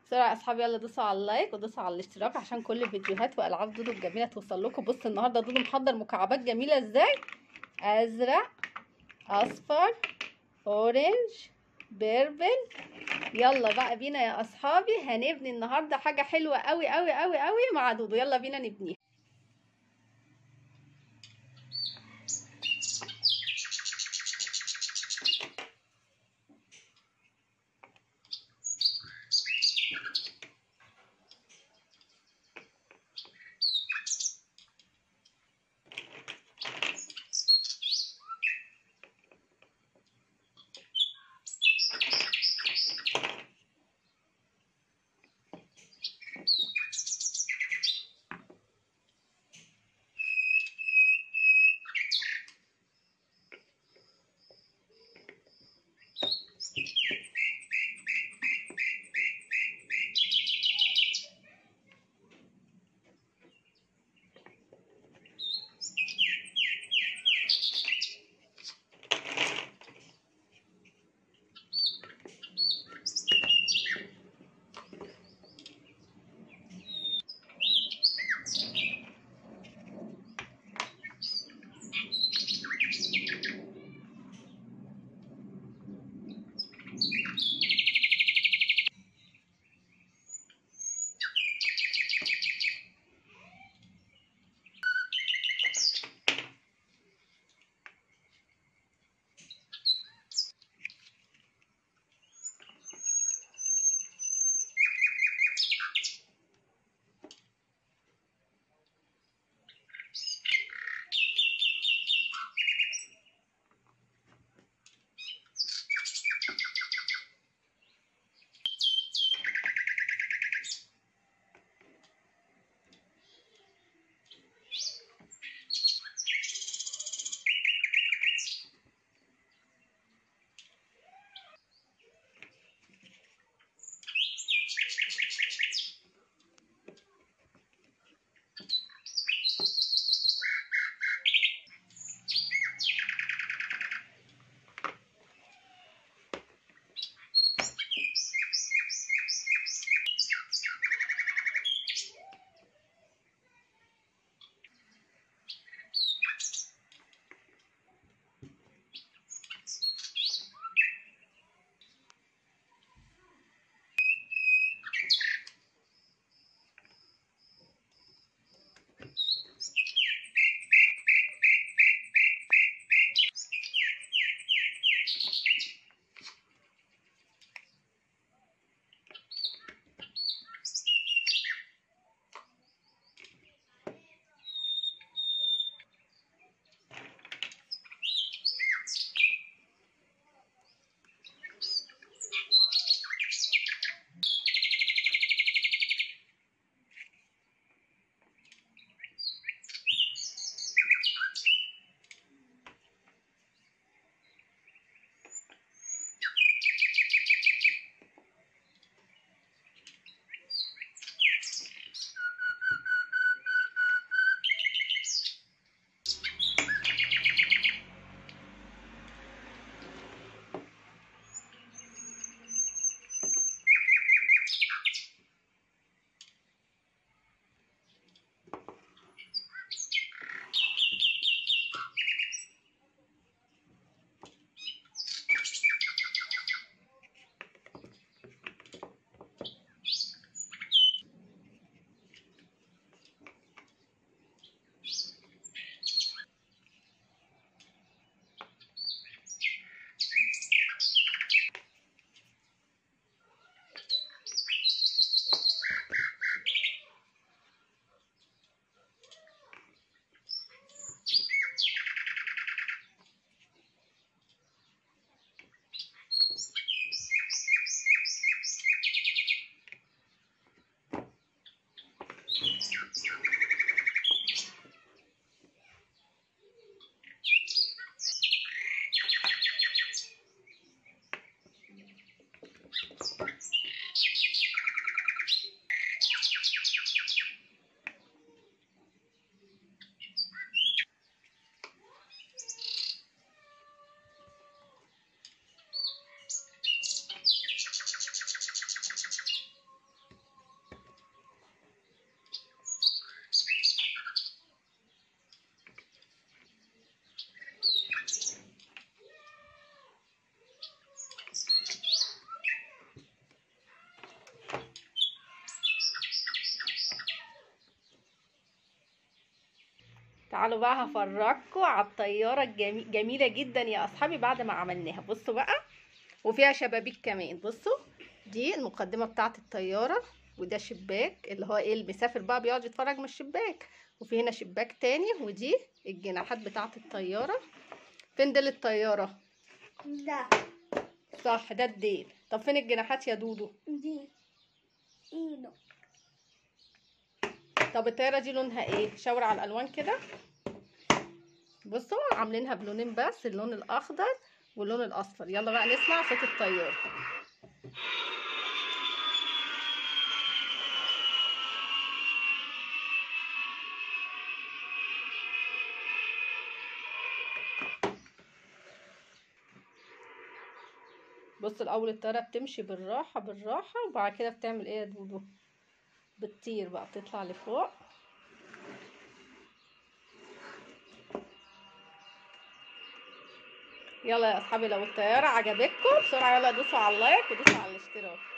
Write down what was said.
بسرعة يا اصحابي يلا دوسوا على اللايك ودوسوا على الاشتراك عشان كل فيديوهات والعاب دودو الجميلة توصل لكم بصوا النهارده دودو محضر مكعبات جميلة ازاي ازرق اصفر اورنج بيربل يلا بقى بينا يا اصحابي هنبني النهارده حاجة حلوة قوي قوي قوي قوي مع دودو يلا بينا نبنيها تعالوا بقى هفرجكم على الطياره الجميله جميله جدا يا اصحابي بعد ما عملناها بصوا بقى وفيها شبابيك كمان بصوا دي المقدمه بتاعه الطياره وده شباك اللي هو ايه المسافر بقى بيقعد يتفرج من الشباك وفي هنا شباك تاني ودي الجناحات بتاعه الطياره فين ديل الطياره ده صح ده الديل طب فين الجناحات يا دودو دي ايده طب الطياره دي لونها ايه شاور على الالوان كده بصوا عاملينها بلونين بس اللون الاخضر واللون الاصفر يلا بقى نسمع صوت الطياره بص الاول الطياره بتمشي بالراحه بالراحه وبعد كده بتعمل ايه يا دودو بتطير بقى بتطلع لفوق يلا يا اصحابي لو الطياره عجبتكم بسرعه يلا دوسوا على اللايك ودوسوا على الاشتراك